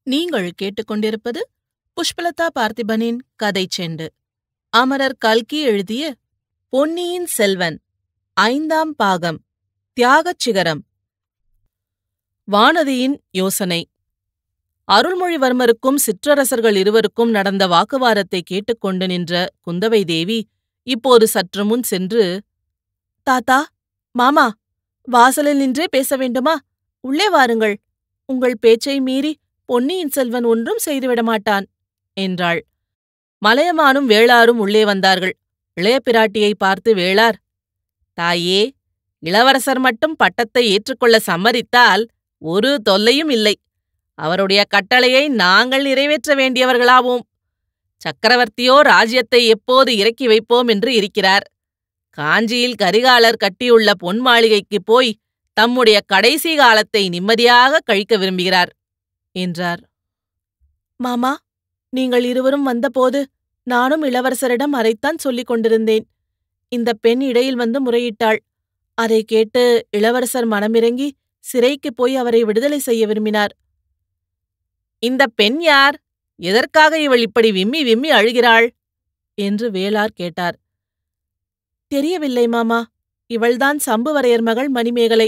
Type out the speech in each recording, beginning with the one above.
நீங்கள் கேட்டுக்கொண்டிருப்பது புஷ்பலதா பார்த்திபனின் கதை செண்டு அமரர் கல்கி எழுதிய பொன்னியின் செல்வன் ஐந்தாம் பாகம் தியாகச் சிகரம் வானதியின் யோசனை அருள்மொழிவர்மருக்கும் சிற்றரசர்கள் இருவருக்கும் நடந்த வாக்குவாதத்தை கேட்டுக்கொண்டு நின்ற குந்தவை தேவி இப்போது சற்று முன் சென்று தாத்தா மாமா வாசலில் நின்றே பேச வேண்டுமா உள்ளே வாருங்கள் உங்கள் பேச்சை மீறி பொன்னியின் செல்வன் ஒன்றும் செய்துவிட மாட்டான் என்றாள் மலையமானும் வேளாரும் உள்ளே வந்தார்கள் இளைய பிராட்டியை பார்த்து வேளார் தாயே இளவரசர் மட்டும் பட்டத்தை ஏற்றுக்கொள்ள சம்மதித்தால் ஒரு தொல்லையும் இல்லை அவருடைய கட்டளையை நாங்கள் நிறைவேற்ற வேண்டியவர்களாவோம் சக்கரவர்த்தியோ ராஜ்யத்தை எப்போது இறக்கி வைப்போம் என்று இருக்கிறார் காஞ்சியில் கரிகாலர் கட்டியுள்ள பொன் மாளிகைக்குப் போய் தம்முடைய கடைசி காலத்தை நிம்மதியாக கழிக்க விரும்புகிறார் என்றார் மாமா நீங்கள் இருவரும் வந்தபோது நானும் இளவரசரிடம் அதைத்தான் சொல்லிக் கொண்டிருந்தேன் இந்த பெண் இடையில் வந்து முறையிட்டாள் அதை கேட்டு இளவரசர் மனமிறங்கி சிறைக்குப் போய் அவரை விடுதலை செய்ய விரும்பினார் இந்த பெண் யார் எதற்காக இவள் இப்படி விம்மி விம்மி அழுகிறாள் என்று வேளார் கேட்டார் தெரியவில்லை மாமா இவள்தான் சம்புவரையர் மகள் மணிமேகலை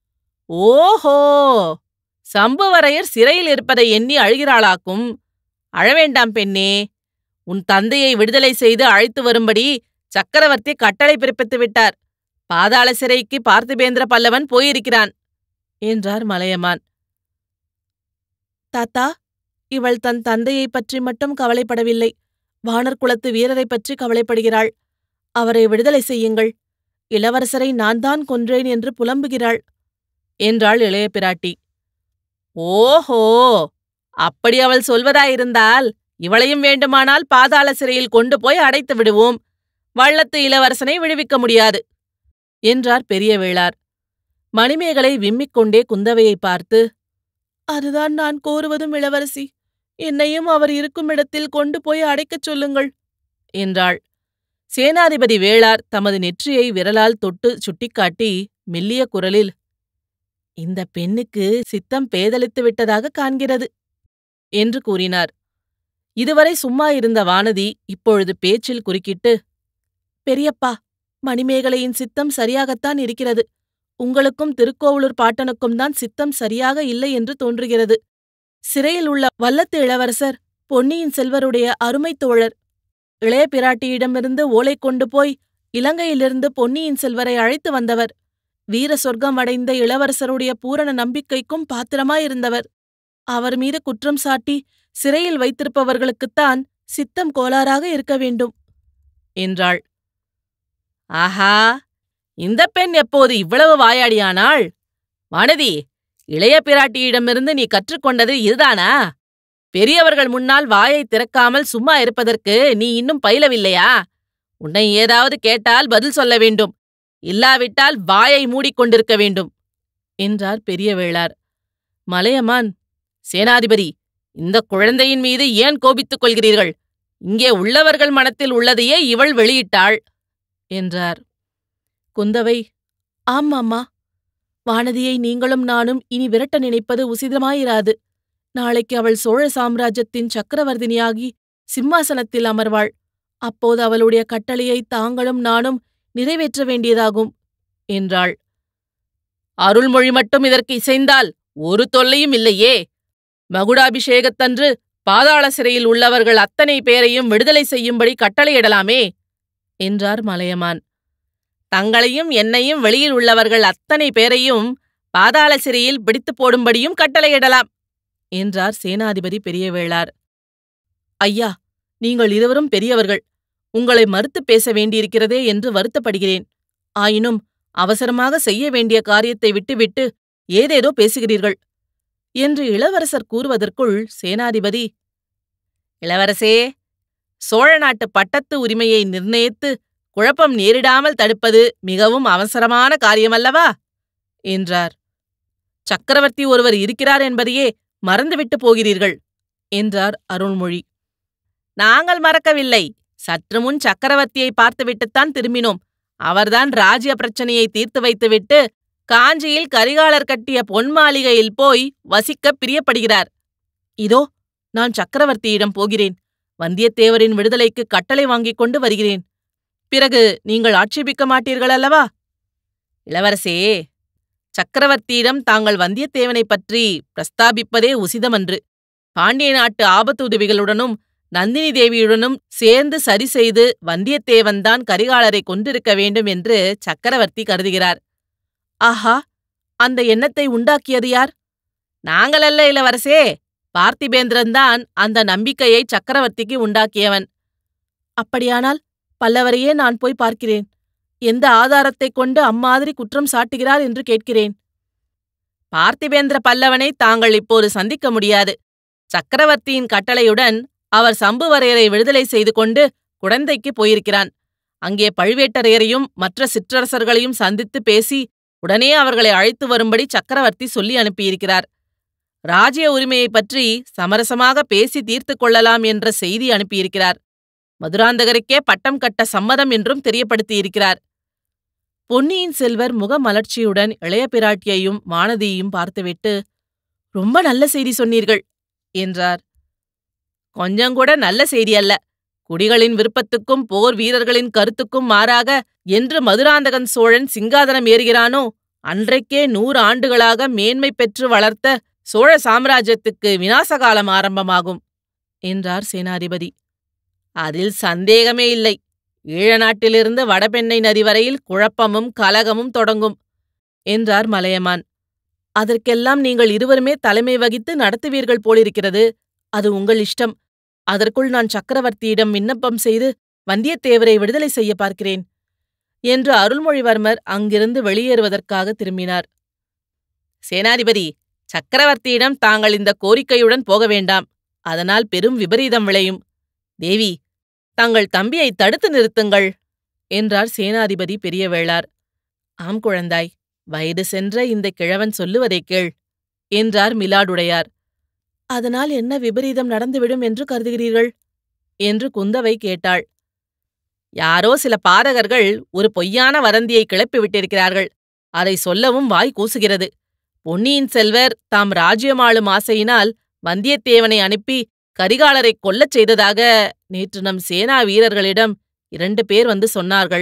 ஓஹோ சம்புவரையர் சிறையில் இருப்பதை எண்ணி அழுகிறாளாக்கும் அழவேண்டாம் பெண்ணே உன் தந்தையை விடுதலை செய்து அழைத்து வரும்படி சக்கரவர்த்தி கட்டளை பிறப்பித்து விட்டார் பாதாள சிறைக்கு பார்த்திபேந்திர பல்லவன் போயிருக்கிறான் என்றார் மலையமான் தாத்தா இவள் தன் தந்தையைப் பற்றி மட்டும் கவலைப்படவில்லை வானர் குலத்து வீரரைப் பற்றி கவலைப்படுகிறாள் அவரை விடுதலை செய்யுங்கள் இளவரசரை நான் தான் கொன்றேன் என்று புலம்புகிறாள் என்றாள் இளைய பிராட்டி ஓஹோ அப்படி அவள் சொல்வதாயிருந்தால் இவளையும் வேண்டுமானால் பாதாள சிறையில் கொண்டு போய் அடைத்து விடுவோம் வள்ளத்து இளவரசனை விடுவிக்க முடியாது என்றார் பெரிய வேளார் மணிமேகலை விம்மிக் கொண்டே குந்தவையை பார்த்து அதுதான் நான் கோருவதும் இளவரசி என்னையும் அவர் இருக்கும் இடத்தில் கொண்டு போய் அடைக்கச் சொல்லுங்கள் என்றாள் சேனாதிபதி வேளார் தமது நெற்றியை விரலால் தொட்டு சுட்டிக்காட்டி மெல்லிய குரலில் இந்த பெண்ணுக்கு சித்தம் பேதலித்து விட்டதாக காண்கிறது என்று கூறினார் இதுவரை சும்மா இருந்த வானதி இப்பொழுது பேச்சில் குறுக்கிட்டு பெரியப்பா மணிமேகலையின் சித்தம் சரியாகத்தான் இருக்கிறது உங்களுக்கும் திருக்கோவலூர் பாட்டனுக்கும் தான் சித்தம் சரியாக இல்லை என்று தோன்றுகிறது சிறையில் உள்ள வல்லத்து இளவரசர் பொன்னியின் செல்வருடைய அருமைத் தோழர் இளைய பிராட்டியிடமிருந்து ஓலை கொண்டு போய் இலங்கையிலிருந்து பொன்னியின் செல்வரை அழைத்து வந்தவர் வீர சொர்க்கம் அடைந்த இளவரசருடைய பூரண நம்பிக்கைக்கும் பாத்திரமாயிருந்தவர் அவர் மீது குற்றம் சாட்டி சிறையில் வைத்திருப்பவர்களுக்குத்தான் சித்தம் கோளாறாக இருக்க வேண்டும் என்றாள் ஆஹா இந்த பெண் எப்போது இவ்வளவு வாயாடியானாள் வானதி இளைய பிராட்டியிடமிருந்து நீ கற்றுக்கொண்டது இதுதானா பெரியவர்கள் முன்னால் வாயை திறக்காமல் சும்மா இருப்பதற்கு நீ இன்னும் பயிலவில்லையா உன்னை ஏதாவது கேட்டால் பதில் சொல்ல வேண்டும் இல்லாவிட்டால் வாயை மூடிக்கொண்டிருக்க வேண்டும் என்றார் பெரிய வேளார் மலையமான் சேனாதிபதி இந்த குழந்தையின் மீது ஏன் கோபித்துக் கொள்கிறீர்கள் இங்கே உள்ளவர்கள் மனத்தில் உள்ளதையே இவள் வெளியிட்டாள் என்றார் குந்தவை ஆம் அம்மா வானதியை நீங்களும் நானும் இனி விரட்ட நினைப்பது உசிதமாயிராது நாளைக்கு அவள் சோழ சாம்ராஜ்யத்தின் சக்கரவர்த்தினியாகி சிம்மாசனத்தில் அமர்வாள் அப்போது அவளுடைய கட்டளையை தாங்களும் நானும் நிறைவேற்ற வேண்டியதாகும் என்றாள் அருள்மொழி மட்டும் இதற்கு இசைந்தால் ஒரு தொல்லையும் இல்லையே மகுடாபிஷேகத்தன்று பாதாள சிறையில் உள்ளவர்கள் அத்தனை பேரையும் விடுதலை செய்யும்படி கட்டளையிடலாமே என்றார் மலையமான் தங்களையும் என்னையும் வெளியில் உள்ளவர்கள் அத்தனை பேரையும் பாதாள சிறையில் பிடித்துப் போடும்படியும் கட்டளையிடலாம் என்றார் சேனாதிபதி பெரியவேளார் ஐயா நீங்கள் இருவரும் பெரியவர்கள் உங்களை மறுத்துப் பேச வேண்டியிருக்கிறதே என்று வருத்தப்படுகிறேன் ஆயினும் அவசரமாக செய்ய வேண்டிய காரியத்தை விட்டுவிட்டு ஏதேதோ பேசுகிறீர்கள் என்று இளவரசர் கூறுவதற்குள் சேனாதிபதி இளவரசே சோழ நாட்டு பட்டத்து உரிமையை நிர்ணயித்து குழப்பம் நேரிடாமல் தடுப்பது மிகவும் அவசரமான காரியமல்லவா என்றார் சக்கரவர்த்தி ஒருவர் இருக்கிறார் என்பதையே மறந்துவிட்டு போகிறீர்கள் என்றார் அருள்மொழி நாங்கள் மறக்கவில்லை சற்று முன் சக்கரவர்த்தியை பார்த்துவிட்டுத்தான் திரும்பினோம் அவர்தான் ராஜ்ய பிரச்சனையை தீர்த்து வைத்துவிட்டு காஞ்சியில் கரிகாலர் கட்டிய பொன் மாளிகையில் போய் வசிக்கப் பிரியப்படுகிறார் இதோ நான் சக்கரவர்த்தியிடம் போகிறேன் வந்தியத்தேவரின் விடுதலைக்கு கட்டளை வாங்கிக் கொண்டு வருகிறேன் பிறகு நீங்கள் ஆட்சேபிக்க மாட்டீர்கள் அல்லவா இளவரசே சக்கரவர்த்தியிடம் தாங்கள் வந்தியத்தேவனைப் பற்றி பிரஸ்தாபிப்பதே உசிதமன்று பாண்டிய நாட்டு ஆபத்து உதவிகளுடனும் நந்தினி தேவியுடனும் சேர்ந்து சரி செய்து வந்தியத்தேவன்தான் கரிகாலரை கொன்றிருக்க வேண்டும் என்று சக்கரவர்த்தி கருதுகிறார் ஆஹா அந்த எண்ணத்தை உண்டாக்கியது யார் நாங்களல்ல இளவரசே பார்த்திபேந்திரன்தான் அந்த நம்பிக்கையை சக்கரவர்த்திக்கு உண்டாக்கியவன் அப்படியானால் பல்லவரையே நான் போய் பார்க்கிறேன் எந்த ஆதாரத்தைக் கொண்டு அம்மாதிரி குற்றம் சாட்டுகிறார் என்று கேட்கிறேன் பார்த்திபேந்திர பல்லவனை தாங்கள் இப்போது சந்திக்க முடியாது சக்கரவர்த்தியின் கட்டளையுடன் அவர் சம்புவரையரை விடுதலை செய்து கொண்டு குடந்தைக்கு போயிருக்கிறான் அங்கே பழுவேட்டரையரையும் மற்ற சிற்றரசர்களையும் சந்தித்து பேசி உடனே அவர்களை அழைத்து வரும்படி சக்கரவர்த்தி சொல்லி அனுப்பியிருக்கிறார் ராஜ்ய உரிமையைப் பற்றி சமரசமாக பேசி தீர்த்து கொள்ளலாம் என்ற செய்தி அனுப்பியிருக்கிறார் மதுராந்தகருக்கே பட்டம் கட்ட சம்மதம் என்றும் தெரியப்படுத்தியிருக்கிறார் பொன்னியின் செல்வர் முகமலர்ச்சியுடன் இளைய பிராட்டியையும் வானதியையும் பார்த்துவிட்டு ரொம்ப நல்ல செய்தி சொன்னீர்கள் என்றார் கொஞ்சங்கூட நல்ல செய்தி அல்ல குடிகளின் விருப்பத்துக்கும் போர் வீரர்களின் கருத்துக்கும் மாறாக என்று மதுராந்தகன் சோழன் சிங்காதனம் ஏறுகிறானோ அன்றைக்கே நூறு ஆண்டுகளாக மேன்மை பெற்று வளர்த்த சோழ சாம்ராஜ்யத்துக்கு விநாசகாலம் ஆரம்பமாகும் என்றார் சேனாதிபதி அதில் சந்தேகமே இல்லை ஈழ நாட்டிலிருந்து வடபெண்ணை நதி வரையில் குழப்பமும் கலகமும் தொடங்கும் என்றார் மலையமான் அதற்கெல்லாம் நீங்கள் இருவருமே தலைமை வகித்து நடத்துவீர்கள் போலிருக்கிறது அது உங்கள் இஷ்டம் அதற்குள் நான் சக்கரவர்த்தியிடம் விண்ணப்பம் செய்து வந்தியத்தேவரை விடுதலை செய்ய பார்க்கிறேன் என்று அருள்மொழிவர்மர் அங்கிருந்து வெளியேறுவதற்காக திரும்பினார் சேனாதிபதி சக்கரவர்த்தியிடம் தாங்கள் இந்த கோரிக்கையுடன் போக வேண்டாம் அதனால் பெரும் விபரீதம் விளையும் தேவி தங்கள் தம்பியை தடுத்து நிறுத்துங்கள் என்றார் சேனாதிபதி பெரிய வேளார் ஆம் குழந்தாய் வயது சென்ற இந்த கிழவன் சொல்லுவதைக் கேள் என்றார் மிலாடுடையார் அதனால் என்ன விபரீதம் நடந்துவிடும் என்று கருதுகிறீர்கள் என்று குந்தவை கேட்டாள் யாரோ சில பாதகர்கள் ஒரு பொய்யான வதந்தியை கிளப்பி விட்டிருக்கிறார்கள் அதை சொல்லவும் வாய் கூசுகிறது பொன்னியின் செல்வர் தாம் ராஜ்யமாளும் ஆசையினால் வந்தியத்தேவனை அனுப்பி கரிகாலரை கொல்லச் செய்ததாக நேற்று நம் சேனா வீரர்களிடம் இரண்டு பேர் வந்து சொன்னார்கள்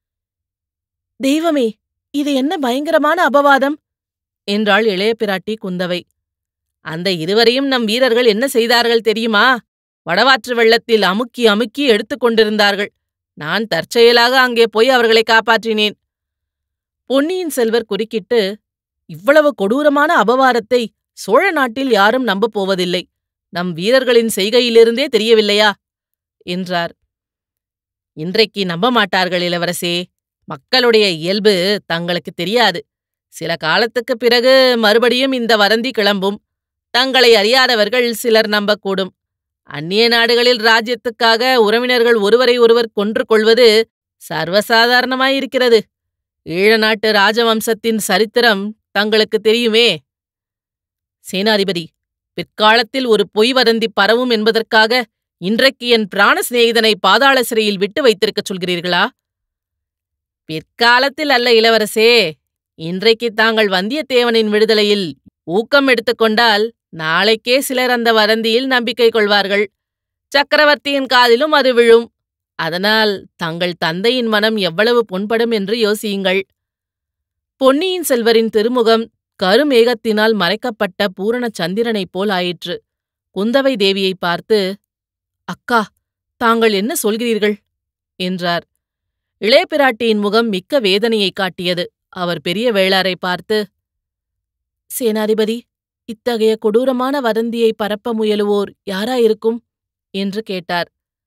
தெய்வமே இது என்ன பயங்கரமான அபவாதம் என்றாள் இளைய பிராட்டி குந்தவை அந்த இருவரையும் நம் வீரர்கள் என்ன செய்தார்கள் தெரியுமா வடவாற்று வெள்ளத்தில் அமுக்கி அமுக்கி எடுத்துக் கொண்டிருந்தார்கள் நான் தற்செயலாக அங்கே போய் அவர்களை காப்பாற்றினேன் பொன்னியின் செல்வர் குறுக்கிட்டு இவ்வளவு கொடூரமான அபவாதத்தை சோழ நாட்டில் யாரும் நம்பப் போவதில்லை நம் வீரர்களின் செய்கையிலிருந்தே தெரியவில்லையா என்றார் இன்றைக்கு நம்ப மாட்டார்கள் இளவரசே மக்களுடைய இயல்பு தங்களுக்கு தெரியாது சில காலத்துக்குப் பிறகு மறுபடியும் இந்த வதந்தி கிளம்பும் தங்களை அறியாதவர்கள் சிலர் நம்பக்கூடும் அந்நிய நாடுகளில் ராஜ்யத்துக்காக உறவினர்கள் ஒருவரை ஒருவர் கொன்று கொள்வது சர்வசாதாரணமாயிருக்கிறது ஈழ நாட்டு ராஜவம்சத்தின் சரித்திரம் தங்களுக்கு தெரியுமே சேனாதிபதி பிற்காலத்தில் ஒரு பொய் வதந்தி பரவும் என்பதற்காக இன்றைக்கு என் பிராண சிநேகிதனை பாதாள சிறையில் விட்டு வைத்திருக்கச் சொல்கிறீர்களா பிற்காலத்தில் அல்ல இளவரசே இன்றைக்கு தாங்கள் வந்தியத்தேவனின் விடுதலையில் ஊக்கம் எடுத்துக்கொண்டால் நாளைக்கே சிலர் அந்த வதந்தியில் நம்பிக்கை கொள்வார்கள் சக்கரவர்த்தியின் காதிலும் அது விழும் அதனால் தங்கள் தந்தையின் மனம் எவ்வளவு புண்படும் என்று யோசியுங்கள் பொன்னியின் செல்வரின் திருமுகம் கருமேகத்தினால் மறைக்கப்பட்ட பூரண சந்திரனைப் போல் ஆயிற்று குந்தவை தேவியை பார்த்து அக்கா தாங்கள் என்ன சொல்கிறீர்கள் என்றார் இளைய பிராட்டியின் முகம் மிக்க வேதனையைக் காட்டியது அவர் பெரிய வேளாரை பார்த்து சேனாதிபதி இத்தகைய கொடூரமான வதந்தியை பரப்ப முயலுவோர் யாராயிருக்கும் என்று கேட்டார்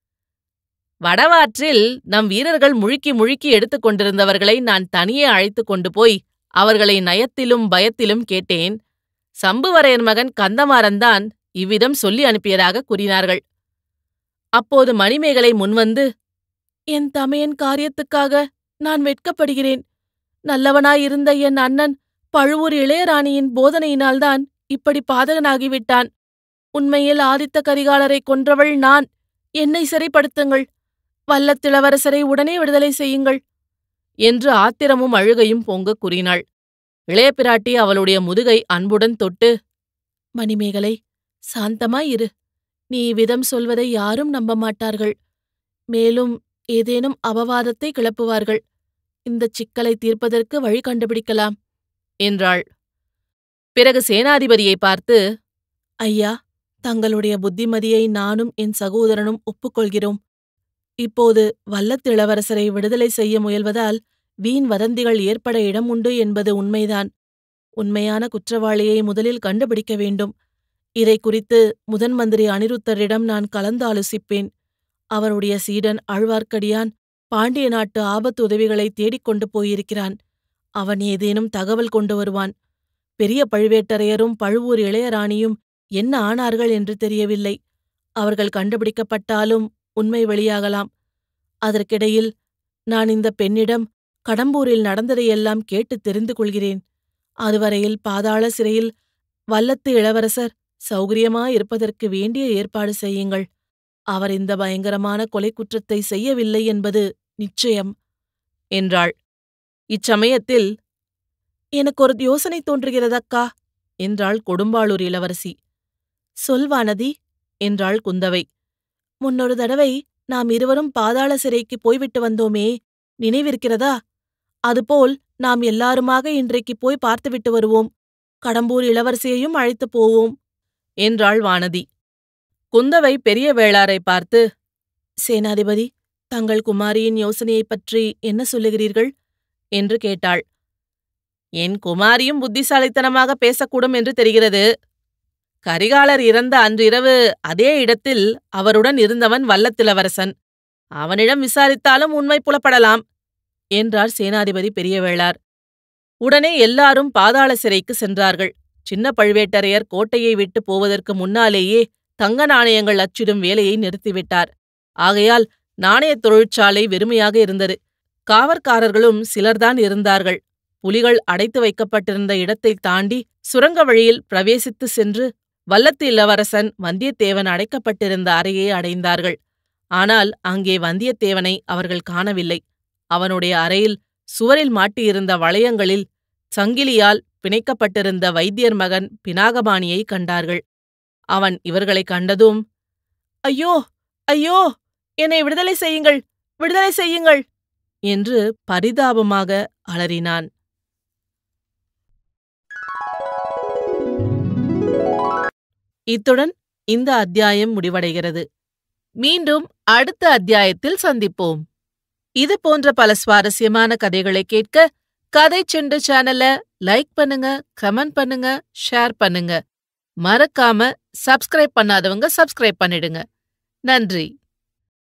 வடவாற்றில் நம் வீரர்கள் முழுக்கி முழுக்கி எடுத்துக் கொண்டிருந்தவர்களை நான் தனியே அழைத்துக் கொண்டு போய் அவர்களை நயத்திலும் பயத்திலும் கேட்டேன் சம்புவரையர் மகன் கந்தமாறன்தான் இவ்விதம் சொல்லி அனுப்பியதாக கூறினார்கள் அப்போது மணிமேகலை முன்வந்து என் தமையன் காரியத்துக்காக நான் வெட்கப்படுகிறேன் நல்லவனாயிருந்த என் அண்ணன் பழுவூர் இளையராணியின் போதனையினால்தான் இப்படி பாதகனாகிவிட்டான் உண்மையில் ஆதித்த கரிகாலரை கொன்றவள் நான் என்னை சிறைப்படுத்துங்கள் வல்லத்திளவரசரை உடனே விடுதலை செய்யுங்கள் என்று ஆத்திரமும் அழுகையும் பொங்கக் கூறினாள் இளைய பிராட்டி அவளுடைய முதுகை அன்புடன் தொட்டு மணிமேகலை சாந்தமாய் இரு நீ இவ்விதம் சொல்வதை யாரும் நம்ப மாட்டார்கள் மேலும் ஏதேனும் அபவாதத்தை கிளப்புவார்கள் இந்தச் சிக்கலை தீர்ப்பதற்கு வழி கண்டுபிடிக்கலாம் என்றாள் பிறகு சேனாதிபதியை பார்த்து ஐயா தங்களுடைய புத்திமதியை நானும் என் சகோதரனும் ஒப்புக்கொள்கிறோம் இப்போது வல்லத்து இளவரசரை விடுதலை செய்ய முயல்வதால் வீண் வதந்திகள் ஏற்பட இடம் உண்டு என்பது உண்மைதான் உண்மையான குற்றவாளியை முதலில் கண்டுபிடிக்க வேண்டும் இதை குறித்து முதன் மந்திரி அனிருத்தரிடம் நான் கலந்தாலோசிப்பேன் அவருடைய சீடன் ஆழ்வார்க்கடியான் பாண்டிய நாட்டு ஆபத்து உதவிகளை தேடிக் கொண்டு போயிருக்கிறான் அவன் ஏதேனும் தகவல் கொண்டு வருவான் பெரிய பழுவேட்டரையரும் பழுவூர் இளையராணியும் என்ன ஆனார்கள் என்று தெரியவில்லை அவர்கள் கண்டுபிடிக்கப்பட்டாலும் உண்மை வெளியாகலாம் அதற்கிடையில் நான் இந்த பெண்ணிடம் கடம்பூரில் நடந்ததையெல்லாம் கேட்டு தெரிந்து கொள்கிறேன் அதுவரையில் பாதாள சிறையில் வல்லத்து இளவரசர் சௌகரியமாயிருப்பதற்கு வேண்டிய ஏற்பாடு செய்யுங்கள் அவர் இந்த பயங்கரமான கொலை குற்றத்தை செய்யவில்லை என்பது நிச்சயம் என்றாள் இச்சமயத்தில் எனக்கு ஒரு யோசனை தோன்றுகிறதக்கா என்றாள் கொடும்பாளூர் இளவரசி சொல்வானதி என்றாள் குந்தவை முன்னொரு தடவை நாம் இருவரும் பாதாள சிறைக்கு போய்விட்டு வந்தோமே நினைவிருக்கிறதா அதுபோல் நாம் எல்லாருமாக இன்றைக்கு போய் பார்த்துவிட்டு வருவோம் கடம்பூர் இளவரசியையும் அழைத்துப் போவோம் என்றாள் வானதி குந்தவை பெரிய வேளாரை பார்த்து சேனாதிபதி தங்கள் குமாரியின் யோசனையைப் பற்றி என்ன சொல்லுகிறீர்கள் என்று கேட்டாள் என் குமாரியும் புத்திசாலித்தனமாக பேசக்கூடும் என்று தெரிகிறது கரிகாலர் இறந்த அன்றிரவு அதே இடத்தில் அவருடன் இருந்தவன் வல்லத்திலவரசன் அவனிடம் விசாரித்தாலும் உண்மை புலப்படலாம் என்றார் சேனாதிபதி பெரியவேளார் உடனே எல்லாரும் பாதாள சிறைக்கு சென்றார்கள் சின்ன பழுவேட்டரையர் கோட்டையை விட்டு போவதற்கு முன்னாலேயே தங்க நாணயங்கள் அச்சிடும் வேலையை நிறுத்திவிட்டார் ஆகையால் நாணயத் தொழிற்சாலை வெறுமையாக இருந்தது காவற்காரர்களும் சிலர்தான் இருந்தார்கள் புலிகள் அடைத்து வைக்கப்பட்டிருந்த இடத்தை தாண்டி சுரங்க வழியில் பிரவேசித்து சென்று வல்லத்து இளவரசன் வந்தியத்தேவன் அடைக்கப்பட்டிருந்த அறையை அடைந்தார்கள் ஆனால் அங்கே வந்தியத்தேவனை அவர்கள் காணவில்லை அவனுடைய அறையில் சுவரில் மாட்டியிருந்த வளையங்களில் சங்கிலியால் பிணைக்கப்பட்டிருந்த வைத்தியர் மகன் பினாகபாணியை கண்டார்கள் அவன் இவர்களைக் கண்டதும் ஐயோ ஐயோ என்னை விடுதலை செய்யுங்கள் விடுதலை செய்யுங்கள் என்று பரிதாபமாக அலறினான் இத்துடன் இந்த அத்தியாயம் முடிவடைகிறது மீண்டும் அடுத்த அத்தியாயத்தில் சந்திப்போம் இது போன்ற பல சுவாரஸ்யமான கதைகளை கேட்க கதை செண்டு சேனல லைக் பண்ணுங்க கமெண்ட் பண்ணுங்க ஷேர் பண்ணுங்க மறக்காம சப்ஸ்கிரைப் பண்ணாதவங்க சப்ஸ்கிரைப் பண்ணிடுங்க நன்றி